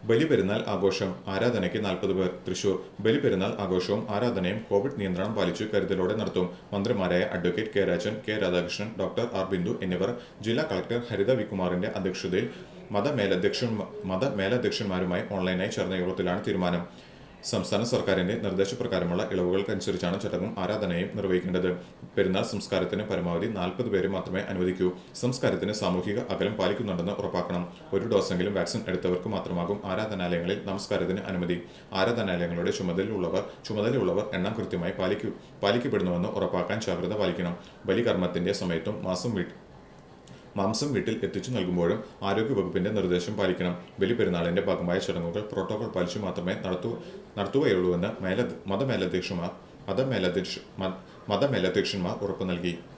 ബലിപെരുന്നാൾ ആഘോഷം ആരാധനയ്ക്ക് നാൽപ്പത് പേർ തൃശൂർ ബലിപെരുന്നാൾ ആഘോഷവും ആരാധനയും കോവിഡ് നിയന്ത്രണം പാലിച്ചു കരുതലോടെ നടത്തും മന്ത്രിമാരായ advocate K Rajan K Radhakrishnan doctor R Bindu എന്നിവർ ജില്ലാ കളക്ടർ ഹരിത വികുമാറിന്റെ അധ്യക്ഷതയിൽ മതമേലധ്യക്ഷൻ മതമേലധ്യക്ഷന്മാരുമായി ഓൺലൈനായി ചേർന്ന യോഗത്തിലാണ് തീരുമാനം സംസ്ഥാന സർക്കാരിന്റെ നിർദ്ദേശപ്രകാരമുള്ള ഇളവുകൾക്കനുസരിച്ചാണ് ചടങ്ങും ആരാധനയും നിർവഹിക്കേണ്ടത് പെരുന്നാൾ സംസ്കാരത്തിന് പരമാവധി നാൽപ്പത് പേരെ മാത്രമേ അനുവദിക്കൂ സംസ്കാരത്തിന് സാമൂഹിക അകലം പാലിക്കുന്നുണ്ടെന്ന് ഉറപ്പാക്കണം ഒരു ഡോസെങ്കിലും വാക്സിൻ എടുത്തവർക്ക് മാത്രമാകും ആരാധനാലയങ്ങളിൽ നമസ്കാരത്തിന് അനുമതി ആരാധനാലയങ്ങളുടെ ചുമതലയുള്ളവർ ചുമതലയുള്ളവർ എണ്ണം കൃത്യമായി പാലിക്കൂ പാലിക്കപ്പെടുന്നുവെന്ന് ഉറപ്പാക്കാൻ ജാഗ്രത പാലിക്കണം ബലികർമ്മത്തിന്റെ സമയത്തും മാസം വീ മാംസം വീട്ടിൽ എത്തിച്ചു നൽകുമ്പോഴും ആരോഗ്യവകുപ്പിന്റെ നിർദ്ദേശം പാലിക്കണം ബലിപെരുന്നാളിന്റെ ഭാഗമായ ചടങ്ങുകൾ പ്രോട്ടോകോൾ പാലിച്ചു മാത്രമേ നടത്തു നടത്തുകയുള്ളൂവെന്ന് മേല മതമേലധ്യക്ഷന്മാർ മതമേലധ്യക്ഷ മതമേലധ്യക്ഷന്മാർ ഉറപ്പു നൽകി